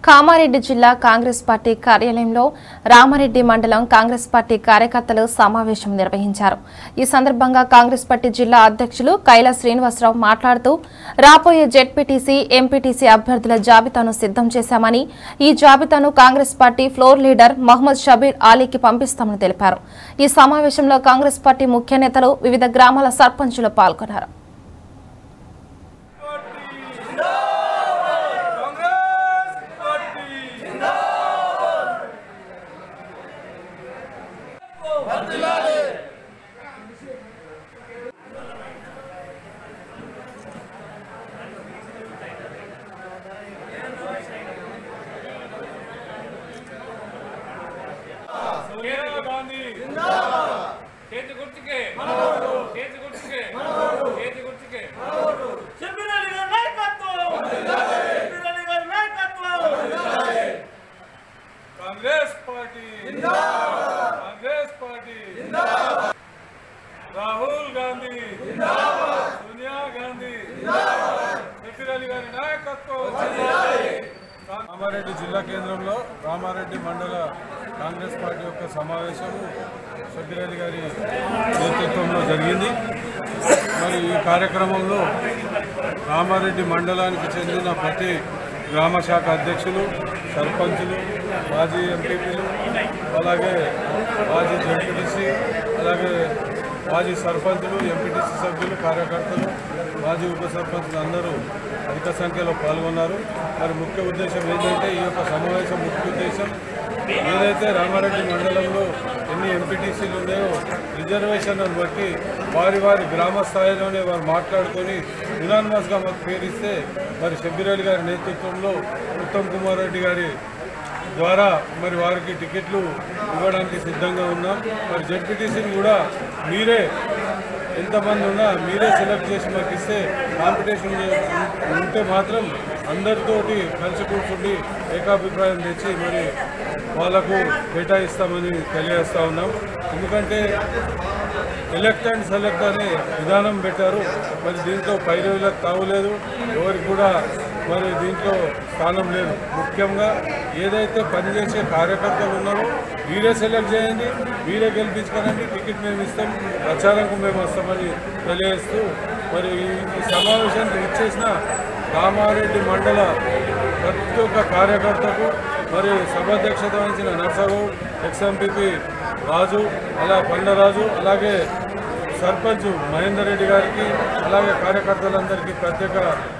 కామారెడ్డి జిల్లా కాంగ్రెస్ పార్టీ కార్యాలయంలో రామారెడ్డి మండలం కాంగ్రెస్ పార్టీ కార్యకర్తలు సమావేశం నిర్వహించారు ఈ సందర్భంగా కాంగ్రెస్ పార్టీ జిల్లా అధ్యక్షులు కైలా శ్రీనివాసరావు మాట్లాడుతూ రాబోయే జెడ్పీటీసీ ఎంపీటీసీ అభ్యర్థుల జాబితాను సిద్ధం చేశామని ఈ జాబితాను Congress party floor leader Mohammed Shabbir ఆలీకి పంపిస్తామని తెలిపారు ఈ సమావేశంలో కాంగ్రెస్ పార్టీ ముఖ్య నేతలు వివిధ గ్రామాల సర్పంచులు పాల్గొన్నారు కాంగ్రెస్ పార్టీ సోనియా గాంధీ చేతి గుర్తుకే చేతి గుర్తుకే చేతి గుర్తుకే చెప్పినది గారి నాయకత్వం చెప్పినది గారి నాయకత్వం కాంగ్రెస్ పార్టీ కాంగ్రెస్ పార్టీ రాహుల్ గాంధీ సోనియా గాంధీ శశిరలి గారి నాయకత్వం రామారెడ్డి జిల్లా కేంద్రంలో రామారెడ్డి మండల కాంగ్రెస్ పార్టీ యొక్క సమావేశము షబ్బిరలి గారి నేతృత్వంలో జరిగింది మరి ఈ కార్యక్రమంలో రామారెడ్డి మండలానికి చెందిన ప్రతి గ్రామ శాఖ అధ్యక్షులు సర్పంచులు మాజీ ఎంపీపీలు అలాగే మాజీ జడ్పీటీసీ అలాగే మాజీ సర్పంచులు ఎంపీటీసీ సభ్యులు కార్యకర్తలు మాజీ ఉప సర్పంచులు అందరూ అధిక సంఖ్యలో పాల్గొన్నారు మరి ముఖ్య ఉద్దేశం ఏంటంటే ఈ యొక్క సమావేశం ముఖ్య ఉద్దేశం ఏదైతే రామారెడ్డి మండలంలో ఎన్ని ఎంపీటీసీలు ఉన్నాయో రిజర్వేషన్లను బట్టి వారి వారి గ్రామ స్థాయిలోనే వారు మాట్లాడుకొని యునానిమస్గా మాకు పేరిస్తే మరి షబ్బీరెడ్డి గారి నేతృత్వంలో ఉత్తమ్ కుమార్ రెడ్డి గారి ద్వారా మరి వారికి టికెట్లు ఇవ్వడానికి సిద్ధంగా ఉన్నాం మరి జడ్పీటీసీని కూడా మీరే ఎంతమంది ఉన్నా మీరే సెలెక్ట్ చేసి మాకు ఇస్తే కాంపిటీషన్ ఉంటే మాత్రం అందరితోటి కలిసి కూర్చుండి ఏకాభిప్రాయం తెచ్చి మరి వాళ్ళకు కేటాయిస్తామని తెలియజేస్తా ఉన్నాం ఎందుకంటే ఎలక్ట్ అండ్ సెలెక్ట్ అనే విధానం పెట్టారు మరి దీంట్లో పైరవులకు తావులేదు ఎవరికి కూడా మరి దీంట్లో స్థానం లేదు ముఖ్యంగా ఏదైతే పనిచేసే కార్యకర్తలు ఉన్నారో మీరే సెలెక్ట్ చేయండి మీరే గెలిపించుకోనండి టికెట్ మేము ఇస్తాం ప్రచారంకు మేము వస్తామని తెలియజేస్తూ మరి ఈ ఈ సమావేశానికి ఇచ్చేసిన రామారెడ్డి మండల ప్రతి ఒక్క కార్యకర్తకు మరి సభాధ్యక్షత వహించిన నర్సగౌడ్ ఎక్స్ఎంపీపీ రాజు అలా పండరాజు అలాగే సర్పంచ్ మహేందర్ రెడ్డి గారికి అలాగే కార్యకర్తలందరికీ ప్రత్యేక